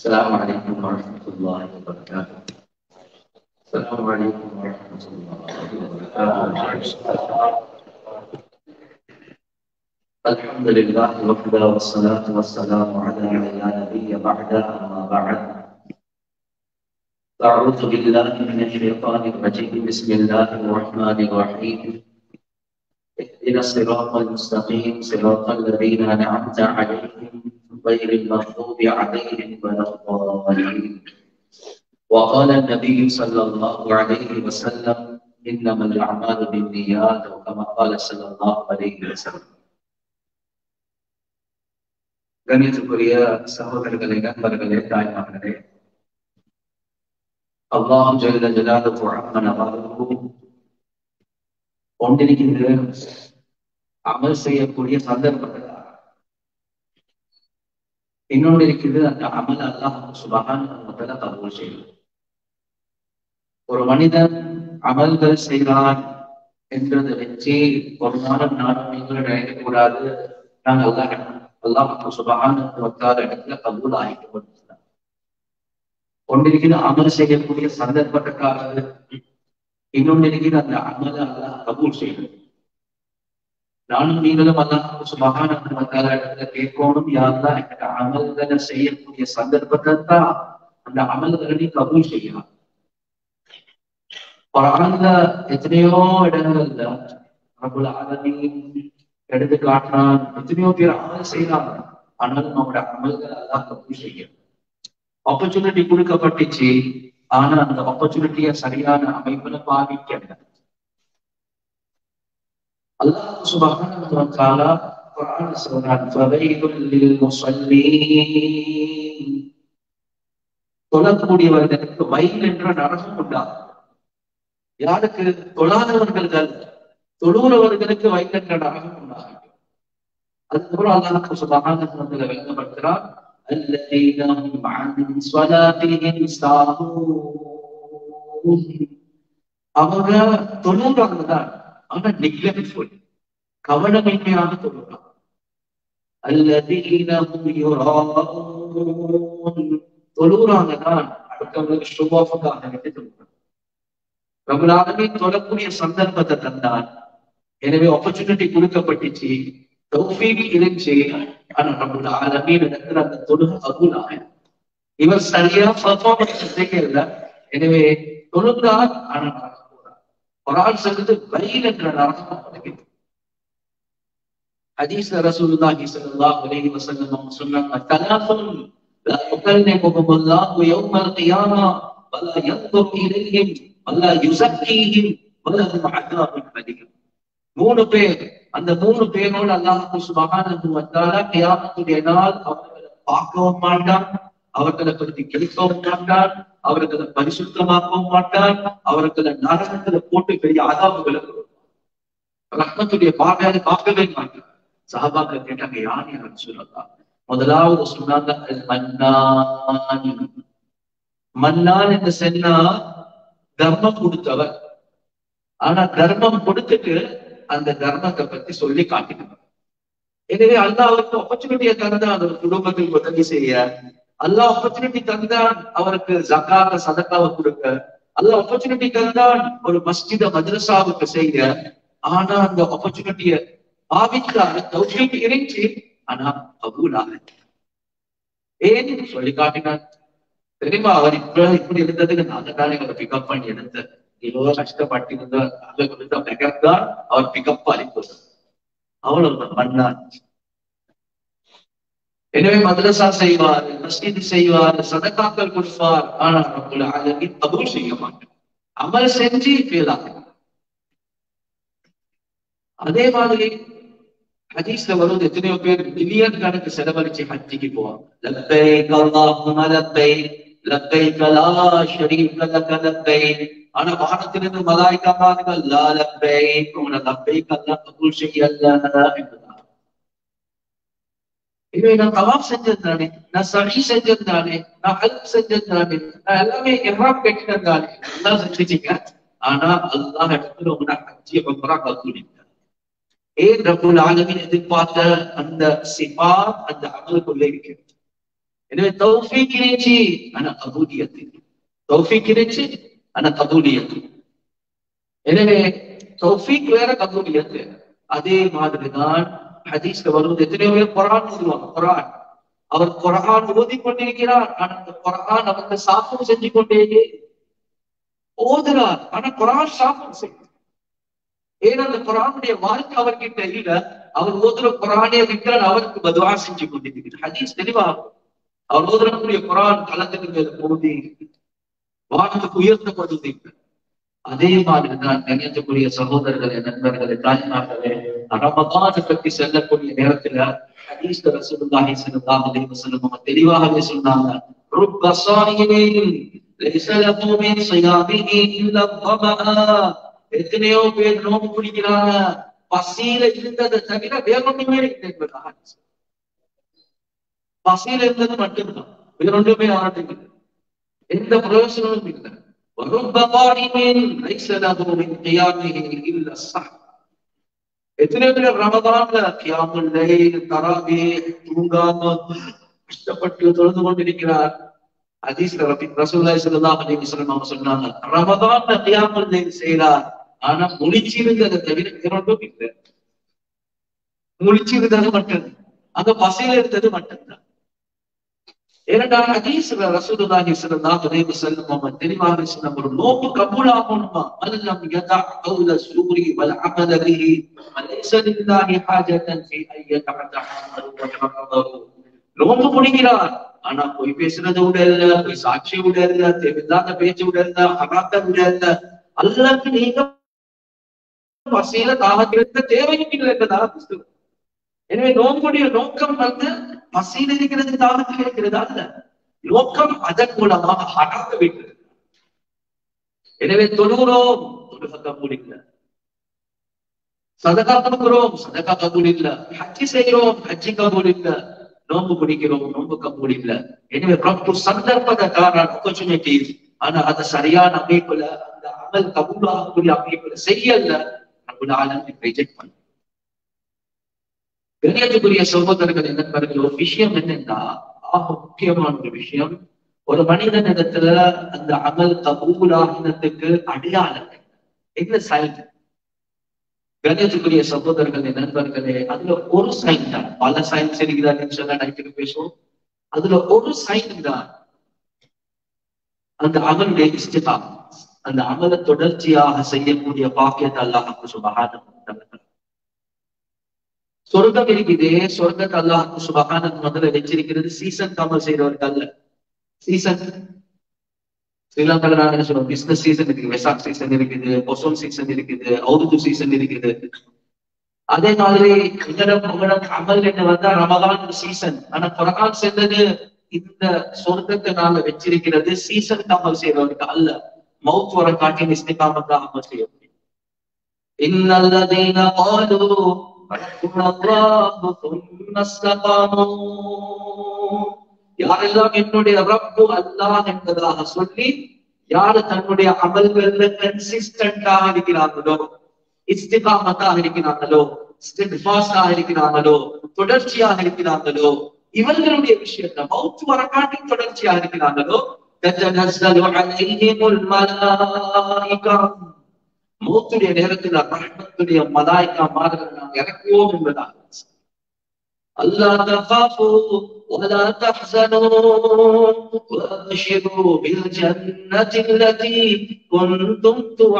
السلام عليكم ورحمة الله وبركاته السلام عليكم ورحمة الله وبركاته الحمد لله وحده والصلاة والسلام على من لا نبي بعده أما بعد أعوذ بالله من الشيطان الرجيم بسم الله الرحمن الرحيم اهدنا الصراط المستقيم صراط الذين أنعمت عليهم غير المغضوب عليهم ولا الضالين وقال النبي صلى الله عليه وسلم إنما الأعمال بالنيات أو كما قال صلى الله عليه وسلم கணித்துக்குரிய சகோதரர்களே நண்பர்களே தாய்மார்களே அல்லாஹு ஜல்ல ஜலாலுஹு அம்மன வாலுஹு கொண்டிருக்கின்ற அமல் செய்யக்கூடிய சந்தர்ப்பங்கள் இன்னொன்று இருக்குது அந்த அமல் அல்லாஹ் சுபகான் கபூல் செய்யும் ஒரு மனிதன் அமல்கள் செய்கிறான் என்றதை வச்சு ஒரு நாளும் நானும் நீங்கள் நினைக்கக்கூடாது நாங்கள் அல்லாஹ் அல்லாஹ் சுபகான் இடத்துல கபூல் ஆகிட்டு கொண்டிருக்கிறார் கொண்டிருக்கிற அமல் செய்யக்கூடிய சந்தர்ப்பத்துக்காக இன்னொன்று இருக்கிற அந்த அமல அல்லாஹ் கபூல் செய்யும் நானும் நீங்களும் அல்லாஹ் சுபகான இடத்துல கேட்கணும் யாரெல்லாம் எனக்கு அமல்களை செய்யக்கூடிய சந்தர்ப்பத்தை தான் அந்த அமல்களை நீ கபூல் செய்யலாம் ஒரு ஆண்ல எத்தனையோ இடங்கள்ல பிரபுல ஆலமின் எடுத்து காட்டுறான் எத்தனையோ பேர் அமல் செய்யறாங்க ஆனாலும் நம்மளோட அமல்கள் எல்லாம் கபூல் செய்யும் ஆப்பர்ச்சுனிட்டி கொடுக்கப்பட்டுச்சு ஆனா அந்த ஆப்பர்ச்சுனிட்டிய சரியான அமைப்புல பாவிக்க அல்லாஹ் சுபஹானஹு வ தஆலா குர்ஆன் சொல்றான் ஃபவைலுல் லில் முஸல்லீன் தொழக்கூடியவர்களுக்கு வயல் என்ற நரகம் உண்டாகும் யாருக்கு தொழாதவர்கள் தொழுறவர்களுக்கு வயல் என்ற நரகம் உண்டாகும் அதுக்கப்புறம் அல்லாஹ் சுபஹானஹு வ தஆலா விளங்கப்படுத்துறான் الذين هم عن صلاتهم ساهون அவங்க தொழுறாங்க தான் ஆனா நெக்லெக்ட்ஃபுல் கவனமின்மையாக தொழுறாங்க الذين هم يراءون தொழுறாங்க தான் அடுத்தவங்களுக்கு ஷுபாஃபுக்காக வேண்டி தொழுறாங்க பிரபலாலுமே தொழக்கூடிய சந்தர்ப்பத்தை தந்தான் எனவே ஆப்பர்ச்சுனிட்டி கொடுக்கப்பட்டுச்சு தௌஃபீக் இருந்துச்சு ஆனா நம்மளோட ஆலமீன் இடத்துல அந்த தொழுகை அகுலாக இவர் சரியா பர்ஃபார்மன்ஸ் செய்யல எனவே தொழுந்தார் ஆனா நரகம் போறார் ஒரு ஆள் சொல்றது வயல் என்ற நரகம் வருகிறது حديث رسول الله صلى الله عليه وسلم وسلم ثلاث لا يكلمهم الله يوم القيامة ولا ينظر إليهم ولا يزكيهم ولهم عذاب أليم மூணு பேர் அந்த மூணு பேரோடு அல்லாஹு சுபகானது வந்தால கியாமத்துடைய நாள் அவர்களை பார்க்கவும் மாட்டான் அவர்களை பற்றி கேட்கவும் மாட்டான் அவர்களை பரிசுத்தமாக்கவும் மாட்டான் அவர்களை நரகத்துல போட்டு பெரிய ஆதாபுகளை ரத்னத்துடைய பார்வையாக பார்க்கவே மாட்டான் சஹாபாக்கள் கேட்டாங்க யார் யார் சொல்லலாம் முதலாவது சொன்னாங்க மன்னான் மன்னான் என்று சொன்னா தர்மம் கொடுத்தவர் ஆனா தர்மம் கொடுத்துட்டு அந்த தர்மத்தை பத்தி சொல்லி காட்டினார் எனவே அல்லா அவருக்கு ஆப்பர்ச்சுனிட்டியை தந்தான் அவர் குடும்பத்துக்கு உதவி செய்ய அல்லா ஆப்பர்ச்சுனிட்டி தந்தான் அவருக்கு ஜக்காத்த சதக்காவை கொடுக்க அல்லா ஆப்பர்ச்சுனிட்டி தந்தான் ஒரு மஸ்ஜித மதரசாவுக்கு செய்ய ஆனா அந்த ஆப்பர்ச்சுனிட்டிய பாவிக்காத தௌஃபீக் இருந்துச்சு ஆனா கபூலாக ஏன் சொல்லி காட்டினார் தெரியுமா அவர் இப்ப இப்படி இருந்ததுக்கு நாங்க தானே அவரை பிக்கப் பண்ணி எடுத்த இவ்வளவு கஷ்டப்பட்டிருந்த அதை கொடுத்த பெகர் தான் அவர் பிக்கப் அளிப்பது அவ்வளவு மன்னான் எனவே மதரசா செய்வார் மஸ்ஜித் செய்வார் சதக்காக்கள் கொடுப்பார் ஆனால் நம்மள அதற்கு கபூல் செய்ய மாட்டார் அமல் செஞ்சு ஃபெயிலாக அதே மாதிரி ஹதீஸ்ல வருவது எத்தனையோ பேர் மில்லியன் கணக்கு செலவழிச்சு ஹஜ்ஜிக்கு போவாங்க லப்பைக் அல்லாஹும்ம லப்பைக் லப்பைக் லா ஷரீக லக லப்பைக் ஆனா வானத்திலிருந்து மலாய்க்காமார்கள் லா லப்பைக் உன லப்பைக் அல்லாஹ் கபூல் செய்யல்ல என்பதாக இவை நான் தவாப் செஞ்சிருந்தானே நான் சரி செஞ்சிருந்தானே நான் ஹெல்ப் செஞ்சிருந்தானே நான் எல்லாமே எல்லாம் கட்டினதானே எல்லாம் செஞ்சுட்டீங்க ஆனா அல்லாஹ் இடத்துல உங்களை ஹஜ்ஜி உம்ரா கபூல் ஏன் ரபுல் ஆலமின் எதிர்பார்த்த அந்த சிபா அந்த அமலுக்குள்ளே இருக்கிறது எனவே தௌஃபீக் இருந்துச்சு ஆனா கபூலியத்து தௌஃபீக் இருந்துச்சு ஆனா கபூலியத்து எனவே தௌஃபீக் வேற கபூலியத் வேற அதே மாதிரிதான் ஹதீஸ்ல வருவது எத்தனையோ பேர் குரான் ஓதுவாங்க குரான் அவர் குரான் ஓதி கொண்டிருக்கிறார் ஆனா அந்த குரான் அவருக்கு சாப்பிடு செஞ்சு கொண்டே ஓதுறார் ஆனா குரான் சாப்பிடு செய்யும் ஏன்னா அந்த குரானுடைய வாழ்க்கை அவர்கிட்ட இல்ல அவர் ஓதுற குரானே விட்டால் அவருக்கு பதுவா செஞ்சு கொண்டிருக்கிறார் ஹதீஸ் தெளிவா அவர் ஓதுறக்கூடிய குரான் கலந்துக்கு போது வானத்துக்கு உயர்த்தப்படுவது அதே மாதிரிதான் நினைக்கக்கூடிய சகோதரர்களே நண்பர்களே தாய்மார்களே ரமதான பற்றி செல்லக்கூடிய நேரத்துல ஹதீஸ்ல ரசூலுல்லாஹி ஸல்லல்லாஹு அலைஹி வஸல்லம் அவங்க தெளிவாகவே சொன்னாங்க ருப்ப ஸாயிமின் லைஸ லஹு மின் ஸியாமிஹி இல்லா ظمأ எத்தனையோ பேர் நோம்பு பிடிக்கிறாங்க பசியில இருந்ததை தவிர வேற ஒண்ணுமே இல்லை என்பதாக ஹதீஸ். பசியில இருந்தது மட்டும்தான் வேற ஒன்றுமே ஆரம்பிக்கல எந்த பிரயோசனமும் இல்லை ورب قائم ليس له من قيامه الا الصحر எத்தனை பேர் ரமதான்ல கியாமுல் லைல் தராவி தூங்காம கஷ்டப்பட்டு தொழுது கொண்டிருக்கிறார் ஹதீஸ்ல ரபி ரசூலுல்லாஹி ஸல்லல்லாஹு அலைஹி வஸல்லம் அவங்க சொன்னாங்க ரமதான்ல கியாமுல் லைல் செய்றார் ஆனா முழிச்சிருந்ததை தவிர இரண்டும் இல்லை முழிச்சிருந்தது மட்டும் அங்க பசியில இருந்தது மட்டும்தான் இரண்டாம் ஹதீஸ்ல ரசூலுல்லாஹி ஸல்லல்லாஹு அலைஹி வஸல்லம் அவங்க தெளிவாக சொன்ன ஒரு நோக்கு கபூல் ஆகணுமா அல்லம் யதா கௌல சூரி வல் அமல் பிஹி அலைஸ லில்லாஹி ஹாஜத்தன் ஃபீ ஐ யதஹதஹு வஜஹதஹு நோக்கு முடிக்கிறார் ஆனா போய் பேசுறது விட இல்ல போய் சாட்சி விட இல்ல தேவையில்லாத பேச்சு விட இல்ல ஹராத்த விட இல்ல அல்லாஹ்க்கு நீங்க பசியில தாகத்திற்கு தேவையும் இல்லை என்பதாக புஸ்தகம் எனவே நோம்புடைய நோக்கம் வந்து பசியில் இருக்கிறது தாகத்தில் இருக்கிறது அல்ல நோக்கம் அதன் மூலமாக ஹராத்த வைக்கிறது எனவே தொழுகிறோம் தொழுக கபூல் இல்ல சதகா கொடுக்கிறோம் சதகா கபூல் இல்ல ஹஜ்ஜி செய்கிறோம் ஹஜ்ஜி கபூல் இல்ல நோம்பு பிடிக்கிறோம் நோம்பு கபூல் இல்ல எனவே ரப்பு சந்தர்ப்பத்தை தாரான் ஆப்பர்ச்சுனிட்டி ஆனா அதை சரியான அமைப்புல அந்த அமல் கபூலாகக்கூடிய அமைப்புல செய்யல ரப்புல் ஆலமீன் ரிஜெக்ட் பண்ண கண்ணியத்துக்குரிய சகோதரர்கள் நண்பர்கள் ஒரு விஷயம் என்னன்னா ஆக முக்கியமான ஒரு விஷயம் ஒரு மனிதனிடத்துல அந்த அமல் கபூலாகினத்துக்கு அடையாளம் என்ன? என்ன சைன் கண்ணியத்துக்குரிய சகோதரர்களே நண்பர்களே அதுல ஒரு சைன் தான் பல சயின்ஸ் இருக்கிறாருன்னு சொன்னா நைட்டுக்கு பேசுவோம் அதுல ஒரு சைன் தான் அந்த அமலுடைய இஸ்திகாம் அந்த அமலை தொடர்ச்சியாக செய்யக்கூடிய பாக்கியத்தை அல்லாஹ் சுபஹானஹு வ தஆலா சொர்க்கம் இருக்குது சொர்க்கத்தை அல்லாஹ் சுபஹான முதல்ல வச்சிருக்கிறது சீசன் கமல் செய்யறவருக்கு அல்ல சீசன் ஸ்ரீலங்கால நான் என்ன சொல்லுவோம் பிசினஸ் சீசன் இருக்குது வெசாக் சீசன் இருக்குது பொசோன் சீசன் இருக்குது அவுது சீசன் இருக்குது அதே மாதிரி உங்களிடம் உங்களிடம் அமல் என்று வந்தா ரமதான் சீசன் ஆனா குரான் சென்றது இந்த சொர்க்கத்தை நாங்க வச்சிருக்கிறது சீசன் அமல் செய்யறவருக்கு அல்ல மவுத் வர காட்டி இஸ்திகாமத்தான் அமல் செய்ய முடியும் இன்னல்லதீன قالوا ربنا الله ثم استقاموا யாரெல்லாம் என்னுடைய ரப்பு அல்லாஹ் என்பதாக சொல்லி யாரு தன்னுடைய அமல்கள்ல கன்சிஸ்டன்டாக இருக்கிறார்களோ இஸ்திகாமத்தாக இருக்கிறார்களோ ஸ்டெட்ஃபாஸ்டாக இருக்கிறார்களோ தொடர்ச்சியாக இருக்கிறார்களோ இவர்களுடைய விஷயத்துல மவுத்து வரக்காட்டி தொடர்ச்சியாக இருக்கிறார்களோ تتنزل عليهم الملائكة மௌத்துடைய நேரத்தில் ரஹ்மத்துடைய மலாய்க்கா மாதிரி நாம் இறக்குவோம் என்பதாக ألا تخافوا ولا تحزنوا وابشروا بالجنة التي كنتم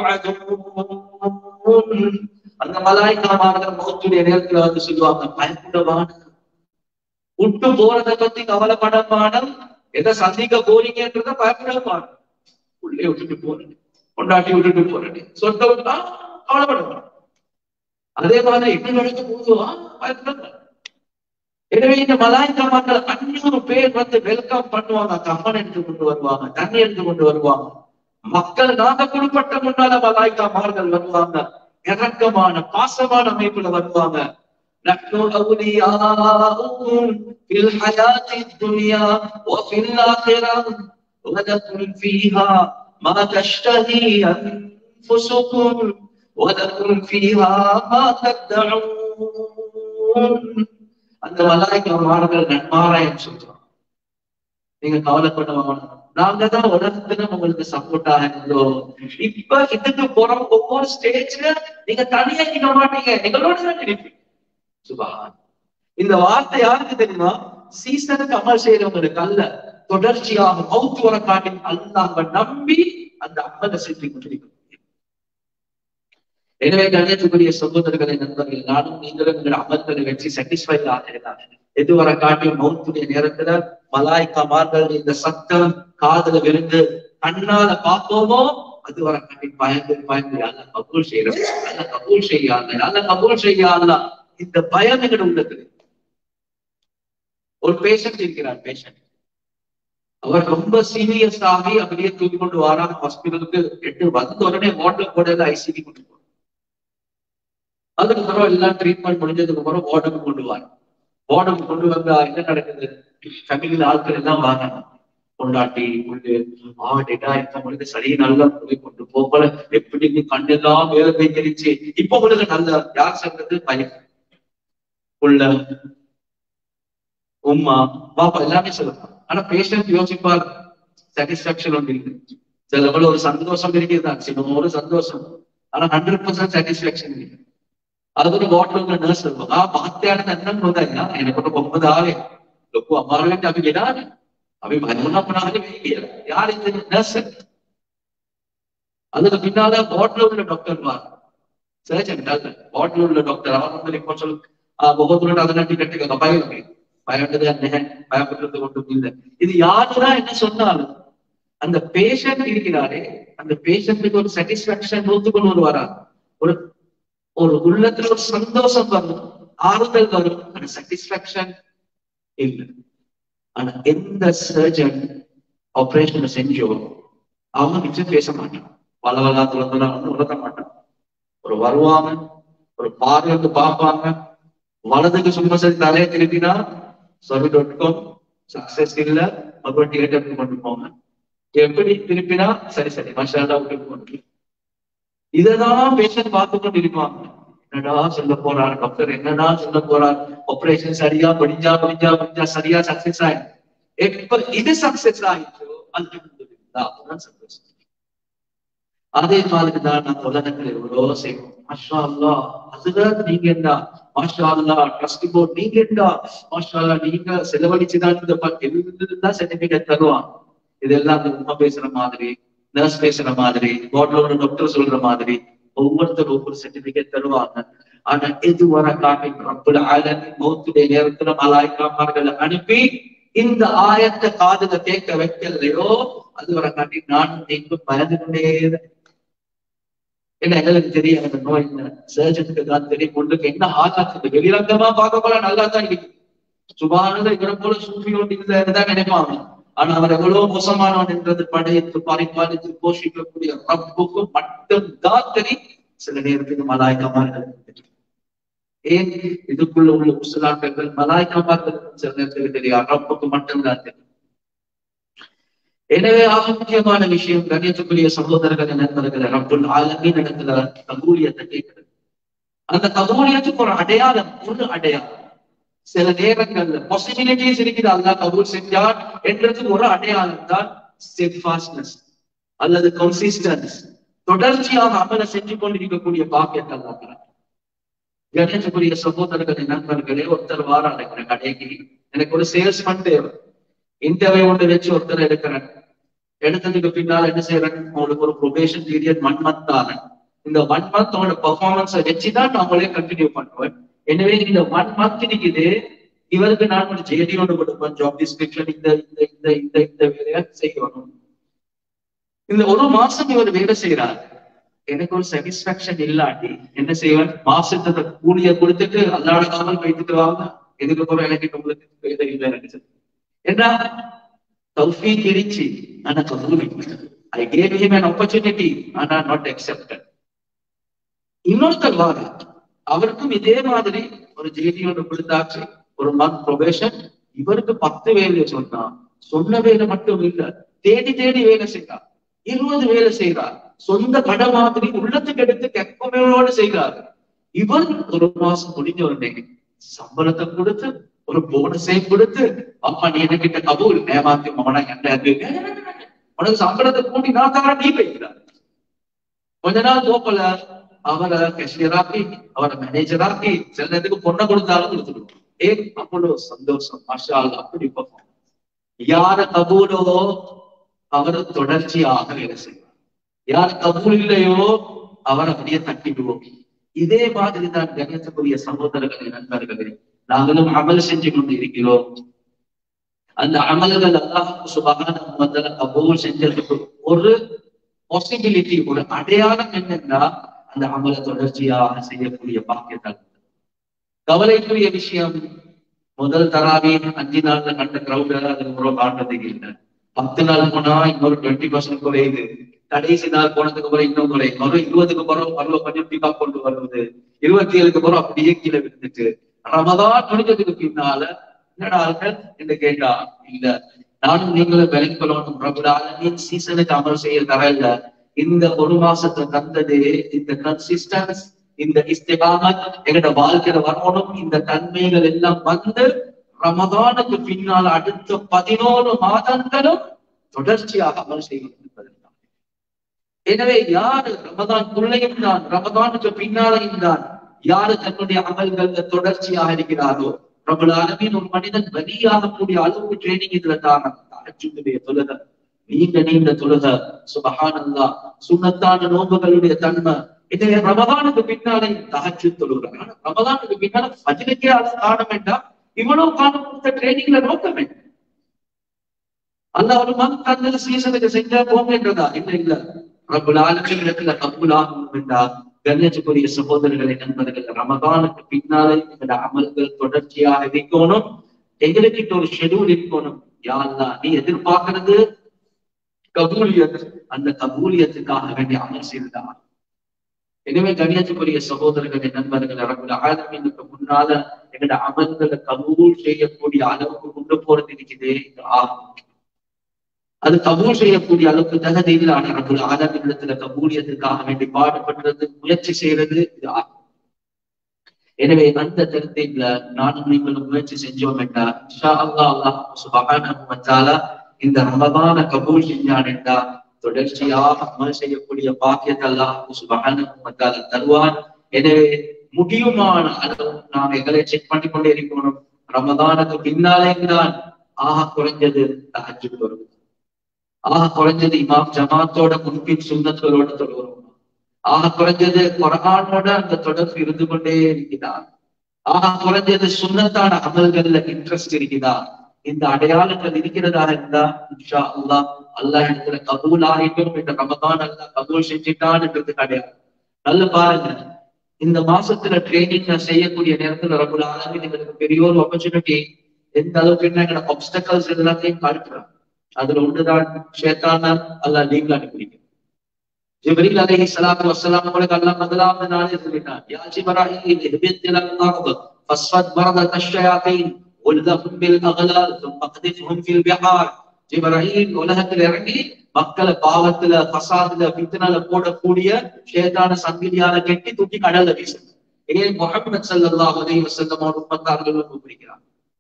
توعدون அந்த மலாய்க்காமார்கள் மௌத்துடைய நேரத்தில் வந்து சொல்லுவாங்க பயப்படவான விட்டு போறதை பத்தி கவலைப்படமான எதை சந்திக்க போறீங்கன்றத பயப்படவான உள்ளே விட்டுட்டு போறேன் கொண்டாட்டி விட்டுட்டு போறேன் சொந்த விட்டா கவலைப்படவான அதே மாதிரி என்ன நடக்க போதுவா பயப்படவான எனவே இந்த மலாய்க்கா மக்கள் அஞ்சூறு பேர் வந்து வெல்கம் பண்ணுவாங்க கம்மன் எடுத்து கொண்டு வருவாங்க தண்ணி எடுத்து கொண்டு வருவாங்க மக்கள் நாங்க குறிப்பிட்ட முன்னால மலாய்க்காமார்கள் வருவாங்க இறக்கமான பாசமான அமைப்புல வருவாங்க نحن أولياؤكم في الحياة الدنيا وفي الآخرة ولكم فيها ما تشتهي أنفسكم ولكم فيها ما تدعون அந்த மலாய்க்கு மார்கள் நன்மாராயம் சொல்றான் நீங்க கவலைப்பட வேணாம் நாங்க தான் உலகத்துல உங்களுக்கு சப்போர்ட்டாக இருந்தோம் இப்ப இதுக்கு போற ஒவ்வொரு ஸ்டேஜ்ல நீங்க தனியா நிக்க மாட்டீங்க எங்களோட தான் நினைப்பீங்க சுபஹான் இந்த வார்த்தை யாருக்கு தெரியுமா சீசனுக்கு அமல் செய்யறவங்களுக்கு அல்ல தொடர்ச்சியாக மவுத்து வர காட்டி அல்லாம நம்பி அந்த அமலை செஞ்சு கொண்டிருக்க எனவே கணேசக்குரிய சகோதரர்களை நண்பர்கள் நானும் நீங்களும் எங்கள் அமல்களை வச்சு சாட்டிஸ்ஃபை ஆகிறதா எது வர காட்டி மௌத்துடைய நேரத்துல மலாய்க்கமார்கள் இந்த சத்தம் காதுல விழுந்து கண்ணால பார்த்தோமோ அது வர காட்டி பயந்து பயந்து அல்ல கபூல் செய்யறோம் அல்ல கபூல் செய்யாத அல்ல கபூல் செய்யாத இந்த பயம் எங்கட உள்ளது ஒரு பேஷண்ட் இருக்கிறார் பேஷண்ட் அவர் ரொம்ப சீரியஸ் ஆகி அப்படியே தூக்கி கொண்டு வராங்க ஹாஸ்பிட்டலுக்கு எட்டு வந்த உடனே வாட்டர் போடல ஐசிடி கொண்டு போறோம் அதுக்கப்புறம் எல்லாம் ட்ரீட்மெண்ட் முடிஞ்சதுக்கு அப்புறம் வார்டுக்கு கொண்டு வர வார்டுக்கு கொண்டு வந்தா என்ன நடக்குது ஃபேமிலியில ஆட்கள் எல்லாம் வாங்க கொண்டாட்டி கொண்டு ஆடிடா இந்த மனித சரி நல்லா போய் கொண்டு போகல எப்படி நீ கண்ணெல்லாம் வேலை பெய்திருச்சு இப்ப உங்களுக்கு நல்ல யார் சொல்றது பையன் உள்ள உம்மா பாப்பா எல்லாமே சொல்லலாம் ஆனா பேஷண்ட் யோசிப்பார் சாட்டிஸ்பாக்சன் ஒன்று இருக்கு சில லெவல் ஒரு சந்தோஷம் இருக்குதான் சின்ன ஒரு சந்தோஷம் ஆனா ஹண்ட்ரட் பர்சன்ட் சாட்டிஸ்பாக்சன் இருக்கு අදකට බෝට්ලුම් නර්ස් ආ මහත්යාට දැන්නත් හොඳයි නා එනකොට කොහොමද ආවේ ලොකු අමාරුවෙන් අපි ගෙනාවේ අපි භයමුණ අපනාහේ වෙයි කියලා யார் இந்த நர்ஸ் அதுக்கு பின்னால போட்ல உள்ள டாக்டர் வா சர்ஜன் டாக்டர் போட்ல உள்ள டாக்டர் அவர் வந்து இப்போ சொல்லு முகத்துல அதெல்லாம் டிக்கெட் கேட்க பயம் பயப்பட்டது என்ன பயப்படுறது கொண்டும் இல்லை இது யாருதான் என்ன சொன்னாலும் அந்த பேஷண்ட் இருக்கிறாரே அந்த பேஷண்ட்டுக்கு ஒரு சாட்டிஸ்பாக்சன் நூத்துக்குள் ஒரு வரா ஒரு ஒரு உள்ளத்துல ஒரு சந்தோஷம் வரும் ஆறுதல் வரும் ஆனா சாட்டிஸ்பாக்சன் இல்லை ஆனா எந்த சர்ஜன் ஆபரேஷன் செஞ்சோ அவங்க நிச்சயம் பேச மாட்டான் பல வலா துளந்தலாம் உலக மாட்டான் ஒரு வருவாங்க ஒரு பார்வைக்கு பார்ப்பாங்க வலதுக்கு சும்மா சரி தலையை திருப்பினா சொல்லி டாட் காம் சக்சஸ் இல்ல மறுபடியும் டிக்கெட் கொண்டு போங்க எப்படி திருப்பினா சரி சரி மஷாலா விட்டு கொண்டு இததான் பேஷண்ட் பார்த்து கொண்டு இருப்பாங்க என்னடா சொல்ல போறார் டாக்டர் என்னடா சொல்ல போறார் ஆபரேஷன் சரியா படிஞ்சா படிஞ்சா படிஞ்சா சரியா சக்சஸ் ஆயிடும் எப்ப இது சக்சஸ் ஆயிடுச்சோ அதுதான் சந்தோஷம் அதே மாதிரி தான் நம்ம உலகத்துல எவ்வளவு செய்வோம் மாஷா அல்லா அதுதான் நீங்க என்ன மாஷா அல்லா ட்ரஸ்ட் போர்ட் நீங்க என்ன மாஷா அல்லா நீங்க செலவழிச்சுதான் இந்த எல்லாம் சர்டிபிகேட் தருவாங்க இதெல்லாம் அந்த உண்மை பேசுற மாதிரி நர்ஸ் பேசுற மாதிரி போர்ட்ல டாக்டர் சொல்ற மாதிரி ஒவ்வொருத்தரும் ஒவ்வொரு சர்டிபிகேட் தருவாங்க ஆனா எது வர காமி ரப்புல் ஆலமின் மௌத்துடைய நேரத்துல மலாய்க்காமார்கள் அனுப்பி இந்த ஆயத்தை காதுல கேட்க வைக்கலையோ அது வர காட்டி நானும் நீங்களும் பயந்து கொண்டே என்ன எங்களுக்கு தெரியும் அந்த நோய் என்ன சர்ஜனுக்கு தான் தெரியும் ஒன்றுக்கு என்ன ஆகாது வெளிரங்கமா பார்க்க போல நல்லா தான் இருக்கு சுபானத இவரை போல சூப்பி ஒன்று தான் நினைப்பாங்க ஆனா அவர் எவ்வளவு மோசமானவன் என்றது படையத்து பரிபாலித்து போஷிக்கக்கூடிய ரப்புக்கு மட்டும் தான் தெரியும் சில நேரத்துக்கு மலாய்க்கமார்கள் ஏன் இதுக்குள்ள உள்ள முசலாக்கள் மலாய்க்கமார்கள் சில நேரத்துக்கு தெரியும் ரப்புக்கு மட்டும்தான் தெரியும் எனவே ஆக முக்கியமான விஷயம் கண்ணியத்துக்குரிய சகோதரர்கள் நண்பர்கள் ரப்புல் ஆலமின் இடத்துல கபூலியத்தை கேட்கிறது அந்த கபூலியத்துக்கு ஒரு அடையாளம் ஒரு அடையாளம் சில நேரங்கள்ல பாசிபிலிட்டிஸ் இருக்குது அல்லாஹ் கபூல் செஞ்சார் என்றதுக்கு ஒரு அடையாளம் தான் ஸ்டெட்ஃபாஸ்ட்னஸ் அல்லது கன்சிஸ்டன்ஸ் தொடர்ச்சியாக அமல செஞ்சு கொண்டிருக்கக்கூடிய பாக்கியத்தை அல்லாஹ் கணேசக்குரிய சகோதரர்கள் நண்பர்களே ஒருத்தர் வார அடைக்கிற கடைக்கு எனக்கு ஒரு சேல்ஸ்மேன் தேவை இன்டர்வியூ ஒன்று வச்சு ஒருத்தர் எடுக்கிறேன் எடுத்ததுக்கு பின்னால என்ன செய்யறேன் உங்களுக்கு ஒரு ப்ரொபேஷன் பீரியட் ஒன் மந்த் தானே இந்த ஒன் மந்த் உங்களோட பர்ஃபார்மன்ஸை வச்சுதான் நான் உங்களே கண்டினியூ பண்ணுவேன் எனவே இந்த ஒன் மந்த் இருக்குது இவருக்கு நான் ஒரு ஜேடி ஒன்று கொடுப்பேன் ஜாப் டிஸ்கிரிப்ஷன் இந்த இந்த இந்த இந்த இந்த வேலையா செய்யணும் இந்த ஒரு மாசம் இவர் வேலை செய்யறாரு எனக்கு ஒரு சாட்டிஸ்பாக்சன் இல்லாட்டி என்ன செய்வேன் மாசத்தை கூலிய கொடுத்துட்டு அல்லாட காமல் வைத்துட்டு வாங்க இதுக்கு அப்புறம் எனக்கு உங்களுக்கு வேலை இல்லை எனக்கு ஏன்னா தௌஃபீக் இருந்துச்சு ஆனா கபூல் I gave him an opportunity ஆனா நாட் accepted இன்னொருத்தர் வாரு அவருக்கும் இதே மாதிரி ஒரு ஜேடி ஒன்று கொடுத்தாச்சு ஒரு மந்த் ப்ரொபேஷன் இவருக்கு பத்து வேலையை சொன்னா சொன்ன வேலை மட்டும் இல்ல தேடி தேடி வேலை செய்யறார் இருபது வேலை செய்யறார் சொந்த கடை மாதிரி உள்ளத்துக்கு எடுத்து கெப்பமேளோடு செய்கிறார் இவர் ஒரு மாசம் முடிஞ்ச உடனே சம்பளத்தை கொடுத்து ஒரு போனஸையும் கொடுத்து அம்மா நீ என்கிட்ட கபூல் ஏமாத்தி மகனா என்ன உனக்கு சம்பளத்தை கூட்டி நான் தர நீ வைக்கிறார் கொஞ்ச நாள் போக்கல அவரை கேஷியராக்கி அவரை மேனேஜராக்கி சில நேரத்துக்கு பொண்ணை கொடுத்தாலும் கொடுத்துருவோம் ஏ அவ்வளவு சந்தோஷம் மாஷா அல்லாஹ் அப்படி பார்ப்போம் யார கபூலோ அவர் தொடர்ச்சியாக வேலை செய்வார் யார் கபூல் இல்லையோ அவர் அப்படியே தட்டிடுவோம் இதே மாதிரி தான் கணியத்துக்குரிய சகோதரர்களே நண்பர்களே நாங்களும் அமல் செஞ்சு கொண்டு இருக்கிறோம் அந்த அமல்கள் அல்லாஹ் சுபகான முதல்ல கபூல் செஞ்சதுக்கு ஒரு பாசிபிலிட்டி ஒரு அடையாளம் என்னன்னா அந்த அமல தொடர்ச்சியாக செய்யக்கூடிய பாக்கியத்தால் கவலைக்குரிய விஷயம் முதல் தராவி அஞ்சு நாள்ல கண்ட கிரௌட அது ஒரு காட்டுறது இல்லை பத்து நாள் போனா இன்னொரு டுவெண்ட்டி பர்சன்ட் குறையுது கடைசி நாள் போனதுக்கு அப்புறம் இன்னும் குறையும் ஒரு இருபதுக்கு பிறகு பருவ கொஞ்சம் பிக்கா கொண்டு வருவது இருபத்தி ஏழுக்கு பிறகு அப்படியே கீழே விழுந்துட்டு ரமதான் முடிஞ்சதுக்கு பின்னால என்னடா ஆள்கள் என்று கேட்டா இல்ல நானும் நீங்களும் விலைக்கு கொள்ளணும் பிரபுடாலின் சீசனுக்கு அமல் செய்ய தரல இந்த ஒரு மாசத்தை தந்தது இந்த கன்சிஸ்டன்ஸ் இந்த இஸ்திகாமத் எங்கட வாழ்க்கையில வரணும் இந்த தன்மைகள் எல்லாம் வந்து ரமதானுக்கு பின்னால் அடுத்த பதினோரு மாதங்களும் தொடர்ச்சியாக அமல் செய்யணும் என்பதற்காக எனவே யாரு ரமதான்குள்ளேயும் தான் ரமதானுக்கு பின்னாலையும் தான் யாரு தன்னுடைய அமல்கள்ல தொடர்ச்சியாக இருக்கிறாரோ பிரபலாலமின் ஒரு மனிதன் வெளியாக கூடிய அளவுக்கு ட்ரைனிங் இதுல தான் அச்சுடைய தொழுக நீண்ட நீண்ட தொழுக சுபஹானல்லா சுண்ணத்தான நோம்புகளுடைய தன்மை இதை ரமதானுக்கு பின்னாலே தகச்சு தொழுகிறார் ஆனா ரமதானுக்கு பின்னால பதிலுக்கே அது காண வேண்டாம் இவ்வளவு காலம் கொடுத்த ட்ரைனிங்ல நோக்கமே அந்த ஒரு மந்த் அந்த சீசனுக்கு செஞ்சா போங்கன்றதா இல்ல இல்ல ரபுல் ஆலமின் இடத்துல கபுலாகும் என்றா கண்ணியத்துக்குரிய சகோதரர்களை நண்பர்கள் ரமதானுக்கு பின்னாலே எங்களோட அமல்கள் தொடர்ச்சியாக இருக்கணும் எங்களுக்கு ஒரு ஷெடியூல் இருக்கணும் யாருலா நீ எதிர்பார்க்கிறது கபூலியத் அந்த கபூலியத்துக்காக வேண்டிய அமல் செய்தா எனவே கண்ணியத்துக்குரிய சகோதரர்களை நண்பர்கள் ரபுல் ஆலமினுக்கு முன்னால எங்களோட அமல்களை கபூல் செய்யக்கூடிய அளவுக்கு கொண்டு போறது இருக்குது இது ஆகும் அது கபூல் செய்யக்கூடிய அளவுக்கு தகுதி இல்லை ஆனா ரபுல் ஆலமின் இடத்துல கபூலியத்துக்காக வேண்டி பாடுபடுறது முயற்சி செய்யறது இது ஆகும் எனவே அந்த தருத்தையில நானும் நீங்களும் முயற்சி செஞ்சோம் என்றா இன்ஷா அல்லா அல்லாஹ் சுபஹானஹு வ தஆலா இந்த ரமதான கபூல் செஞ்சான் என்றா தொடர்ச்சியாக அமல் செய்யக்கூடிய பாக்கியத்தை அல்லாஹ் சுபஹானஹு வ தஆலா தருவான் எனவே முடியுமான அளவு நாம் எங்களை செக் பண்ணி கொண்டே இருக்கணும் ரமதானுக்கு பின்னாலே தான் ஆக குறைஞ்சது தஹஜ்ஜுத் வருது ஆக குறைஞ்சது இமாம் ஜமாத்தோட முன்பின் சுண்ணத்துகளோட தொடரும் ஆக குறைஞ்சது குரானோட அந்த தொடர்பு இருந்து கொண்டே இருக்கிறார் ஆக குறைஞ்சது சுண்ணத்தான அமல்கள்ல இன்ட்ரெஸ்ட் இருக்குதா இந்த அடையாளங்கள் இருக்கிறதா இருந்தா இன்ஷா அல்லா அல்லாஹ் இடத்துல கபூல் ஆகிட்டும் இந்த ரமதான் அல்லா கபூல் செஞ்சுட்டான்ன்றது அடையாளம் நல்ல பாருங்க இந்த மாசத்துல ட்ரைனிங் செய்யக்கூடிய நேரத்துல ரகுல ஆலமின் எங்களுக்கு பெரிய ஒரு ஆப்பர்ச்சுனிட்டி எந்த அளவுக்கு என்ன எங்களோட ஆப்ஸ்டக்கல்ஸ் எல்லாத்தையும் காட்டுறான் அதுல ஒன்றுதான் ஷேத்தான அல்லாஹ் நீங்களா அனுப்பிடிக்கும் ஜிப்ரீல் அலைஹி ஸலாத்து வஸ்ஸலாம் உங்களுக்கு அல்லாஹ் முதலாவது நாளே சொல்லிட்டான் யா ஜிப்ராயில் இஹ்பித் இலல் அர்ض ஃபஸ்ஃபத் மரதத் அஷ்ஷயாத்தீன் உல்தஹும் பில் அக்லால் ثم قذفهم في البحار ஜிப்ராயில் உலகத்தில் இறங்கி மக்களை பாவத்துல ஃபசாதுல ஃபித்னால போடக்கூடிய ஷேத்தான சங்கிலியால கெட்டி தூக்கி கடல்ல வீசுங்க ஏன் முஹம்மது ஸல்லல்லாஹு அலைஹி வஸல்லம் அவர் உம்மத்தார்கள் கூப்பிடுகிறார்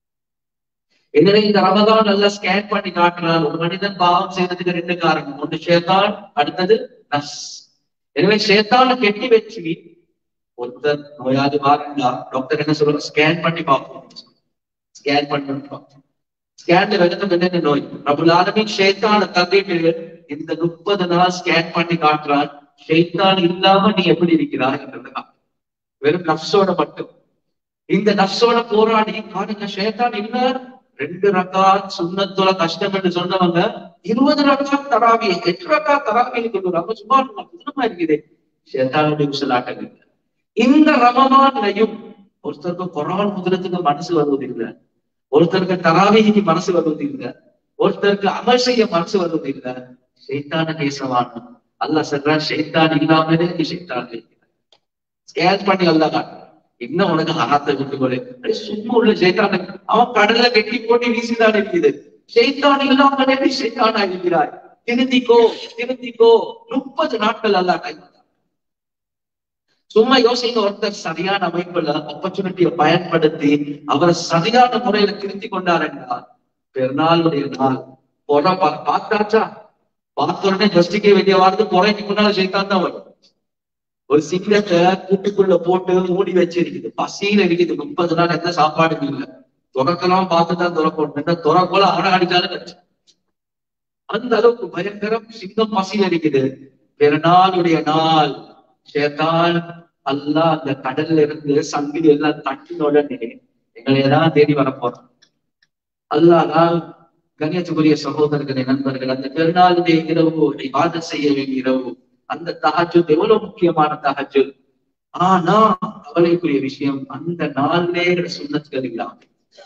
எனவே இந்த ரமதான் நல்லா ஸ்கேன் பண்ணி காட்டுறான் ஒரு மனிதன் பாவம் செய்யறதுக்கு ரெண்டு காரணம் ஒன்று ஷேத்தான் அடுத்தது நஸ் எனவே ஷேத்தான கெட்டி வச்சு ஒருத்தர் நோயாளி வாருண்டா டாக்டர் என்ன சொல்றாங்க ஸ்கேன் பண்ணி பார்ப்போம் ஸ்கேன் பண்ணி பார்ப்போம் ஸ்கேன்ல வெள்ளத்துக்கு என்னென்ன நோய் பிரபுல் ஆலமின் ஷேத்தான தந்திட்டு இந்த முப்பது நாள் ஸ்கேன் பண்ணி காட்டுறான் ஷேத்தான் இல்லாம நீ எப்படி இருக்கிறாய் என்றதுதான் வெறும் நப்சோட மட்டும் இந்த நப்சோட போராடி பாருங்க ஷேத்தான் இல்ல ரெண்டு ரக்காத் சுண்ணத்துல கஷ்டம் என்று சொன்னவங்க இருபது ரக்காத் தராவி எட்டு ரக்காத் தராவி கொண்டு வராங்க சும்மா புதுமா இருக்குது ஷேத்தானுடைய உசலாட்டம் இந்த ரமமான்லையும் ஒருத்தருக்கு குரான் முதலத்துக்கு மனசு வருவதில்லை ஒருத்தருக்கு தராவிக்கு மனசு வருவதில்லை ஒருத்தருக்கு அமல் செய்ய மனசு வருவதில்லை ஷைத்தான நேசவான் அல்லாஹ் சொல்றான் ஷைத்தான் இல்லாமலே நீ ஷைத்தான் ஸ்கேன் பண்ணி அல்லா காட்டுறான் என்ன உனக்கு ஹராத்தை விட்டு போல சும்மா உள்ள ஷைத்தான் அவன் கடல்ல கெட்டி போட்டு வீசிதான் இருக்குது ஷைத்தான் இல்லாமலே நீ ஷைத்தானா இருக்கிறாய் திருந்திக்கோ திருந்திக்கோ முப்பது நாட்கள் அல்லா டைம் சும்மா யோசிங்க ஒருத்தர் சரியான அமைப்புல ஆப்பர்ச்சுனிட்டியை பயன்படுத்தி அவரை சரியான முறையில திருத்தி கொண்டார் என்றால் பெருநாளுடைய நாள் பொற பா- பார்த்தாச்சா பார்த்த உடனே ஜஸ்டிக்கே வேண்டிய வார்த்தை பொறைக்கு முன்னால செய்தான் தான் வரும் ஒரு சிங்கத்தை கூட்டுக்குள்ள போட்டு மூடி வச்சிருக்குது பசியில இருக்குது முப்பது நாள் எந்த சாப்பாடும் இல்ல துறக்கலாம் பார்த்துதான் துறக்கணும் என்ன துறக்கோல அவனை அடிச்சாலும் கட்சி அந்த அளவுக்கு பயங்கரம் சிங்கம் பசியில இருக்குது பெருநாளுடைய நாள் சேத்தான் அல்லாஹ் அந்த கடல்ல இருந்து சங்கிலி எல்லாம் தட்டின உடனே எங்களை தான் தேடி வர போறோம் அல்லாஹ் தான் கண்ணியத்துக்குரிய சகோதரர்களே நண்பர்கள் அந்த பெருநாளுடைய இரவு இபாதத் செய்ய வேண்டிய இரவு அந்த தஹஜ்ஜுத் எவ்வளவு முக்கியமான தஹஜ்ஜுத் ஆனா கவலைக்குரிய விஷயம் அந்த நாளிலே சுண்ணத்துகள் இல்லாம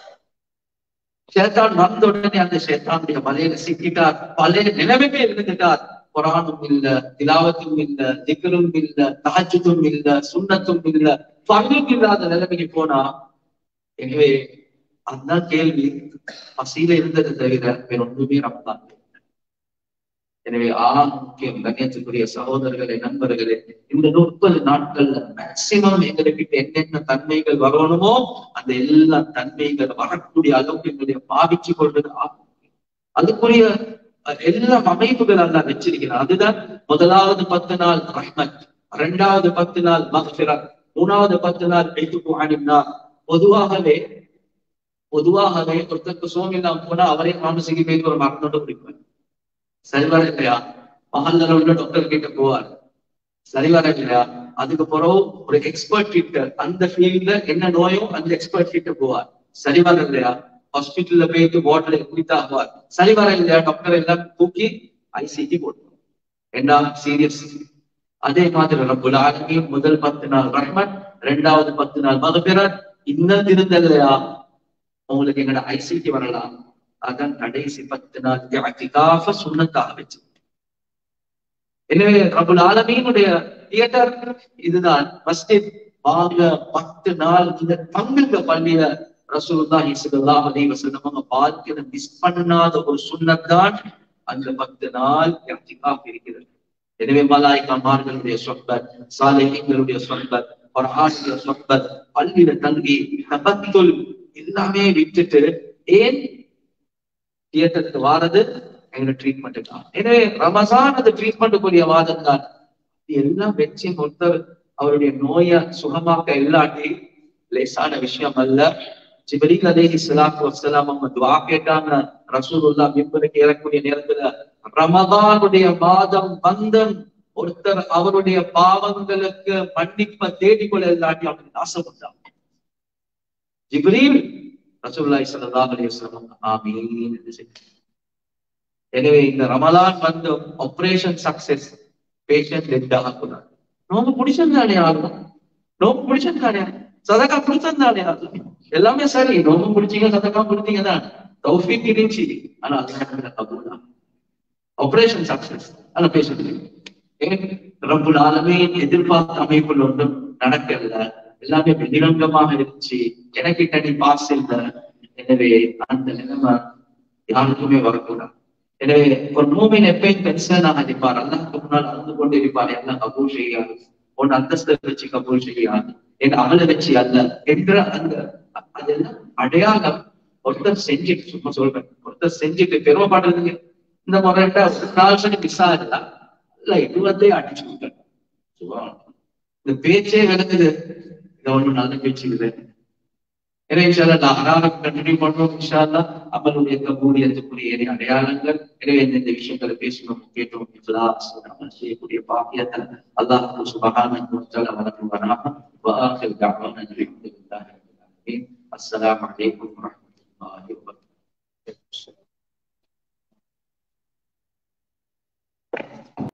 சேத்தான் வந்த உடனே அந்த சேத்தானுடைய வலையில சிக்கிட்டார் பழைய நிலைமையே இருந்துட்டார் குரானும் இல்ல திலாவத்தும் இல்ல திகரும் இல்ல தாஜுதும் இல்ல சுண்ணத்தும் இல்ல பங்கும் இல்லாத நிலைமைக்கு போனா எனவே அதுதான் கேள்வி பசியில இருந்ததை தவிர வேற ஒன்றுமே ரம்தான் எனவே ஆக முக்கியம் கண்ணியத்துக்குரிய சகோதரர்களே நண்பர்களே இந்த முப்பது நாட்கள்ல மேக்சிமம் எங்களுக்கு என்னென்ன தன்மைகள் வரணுமோ அந்த எல்லா தன்மைகள் வரக்கூடிய அளவுக்கு எங்களுடைய பாவிச்சு கொள்வது ஆகும் அதுக்குரிய அஹ், எல்லா அமைப்புகள் எல்லாம் வச்சிருக்கிறார் அதுதான் முதலாவது பத்து நாள் ரஹ்மத் இரண்டாவது பத்து நாள் மக்ஃபிரத் மூணாவது பத்து நாள் எழுத்துக்கு அணினா பொதுவாகவே பொதுவாகவே ஒருத்தருக்கு சோம் இல்லாம போனா அவரே மாமசிக்கு போய் ஒரு மருந்தோட குடிப்பார் சரி வர இல்லையா மகல்ல உள்ள டாக்டர் கிட்ட போவார் சரி வர இல்லையா அதுக்கு பிறகு ஒரு எக்ஸ்பர்ட் கிட்ட அந்த ஃபீல்ட்ல என்ன நோயோ அந்த எக்ஸ்பர்ட் கிட்ட போவார் சரி வர இல்லையா ஹாஸ்பிட்டல்ல போயிட்டு வார்டுல குடித்தாகுவார் சரி வர இல்லையா டாக்டர் எல்லாம் தூக்கி ஐசிடி போட்டுருவோம் என்ன சீரியஸ் அதே மாதிரி ரப்புல் ஆலமீன் முதல் பத்து நாள் ரஹ்மத் ரெண்டாவது பத்து நாள் மகபிரத் இன்னும் திருந்தலையா உங்களுக்கு எங்கட ஐசிடி வரலாம் அதான் கடைசி பத்து நாள் இஅ்திகாஃப சுன்னத்தாக வச்சு எனவே ரபுல் ஆலமீனுடைய தியேட்டர் இதுதான் மஸ்ஜித் வாங்க பத்து நாள் இந்த தங்குங்க பள்ளியில ரசூலுல்லாஹி ஸல்லல்லாஹு அலைஹி வஸல்லம் அவங்க வாழ்க்கையில மிஸ் பண்ணாத ஒரு சுன்னத் தான் அந்த பத்து நாள் இஅ்திகாஃப் இருக்கிறது எனவே மலாய்க்காமார்களுடைய சொற்பத் சாலைகளுடைய சொற்பத் குர்ஆனுடைய சொற்பத் பள்ளியில தங்கி தபத்துல் எல்லாமே விட்டுட்டு ஏன் தியேட்டருக்கு வாரது எங்க ட்ரீட்மெண்ட் தான் எனவே ரமசான் அது ட்ரீட்மெண்ட்டுக்குரிய வாதம் தான் இது எல்லாம் வச்சு ஒருத்தர் அவருடைய நோயை சுகமாக்க இல்லாட்டி லேசான விஷயம் அல்ல ஜிப்ரீல் அலைஹி ஸலாத்து வஸ்ஸலாம் அவங்க துஆ கேட்டாங்க ரசூலுல்லாஹ் மிம்பருக்கு ஏறக்கூடிய நேரத்துல ரமதானுடைய மாதம் வந்தம் ஒருத்தர் அவருடைய பாவங்களுக்கு மன்னிப்பை தேடிக்கொள்ள இல்லாட்டி அவனுக்கு நாசப்பட்டான் ஜிப்ரீல் ரசூலுல்லாஹி ஸல்லல்லாஹு அலைஹி வஸல்லம் ஆமீன் என்று சொன்னார். எனவே இந்த ரமலான் வந்து ஆபரேஷன் சக்சஸ் பேஷண்ட் டெட் ஆகக்கூடாது நோம்பு பிடிச்சிருந்தானே ஆகும் நோம்பு பிடிச்சிருந்தானே சதக்கா கொடுத்திருந்தானே ஆகும் எல்லாமே சரி நோம்பு பிடிச்சீங்க சதக்கா கொடுத்தீங்க தான் தௌஃபீக் இருந்துச்சு ஆனா அது கபூலா ஆபரேஷன் சக்சஸ் ஆனா பேஷண்ட் ஏன் ரப்புல் ஆலமே எதிர்பார்த்த அமைப்புல ஒன்றும் நடக்கல எல்லாமே வெளிரங்கமாக இருந்துச்சு எனக்கு தனி பாஸ் இல்ல எனவே அந்த நிலைமை யாருக்குமே வரக்கூடாது எனவே ஒரு மூமின் எப்பயும் கன்சர்னாக இருப்பார் அல்லாஹ்க்கு முன்னால் அழுது கொண்டு இருப்பார் எல்லாம் கபூல் செய்யாது உன் அந்தஸ்தை வச்சு கபூல் செய்யாது என் அமலை வச்சு அல்ல என்ற அந்த அதெல்லாம் அடையாளம் ஒருத்தர் செஞ்சுட்டு சும்மா சொல்றேன் ஒருத்தர் செஞ்சுட்டு பெருமைப்படுறதுக்கு இந்த முறைட்ட ஒரு நாள் சொல்லி மிஸ் ஆகுதா இல்ல இருபத்தே அடிச்சு விட்டேன் சுபஹான். இந்த பேச்சே விளக்குது இது ஒண்ணும் நல்ல பேச்சு இல்லை எனவே இன்ஷால்லா தாராளம் கண்டினியூ பண்றோம் இன்ஷால்லா அமலுடைய கபூலியத்துக்குரிய ஏனைய அடையாளங்கள் எனவே இந்த இந்த விஷயங்களை பேசணும் கேட்டோம் இஃப்லாஸ் அமல் செய்யக்கூடிய பாக்கியத்தை அல்லாஹ் சுபஹானஹு வ தஆலா வழங்குவானாக வ ஆகிர் தஅவானா அல்ஹம்துலில்லாஹி ரப்பில் ஆலமீன் அஸ்ஸலாமு அலைக்கும் வரஹ்மத்துல்லாஹி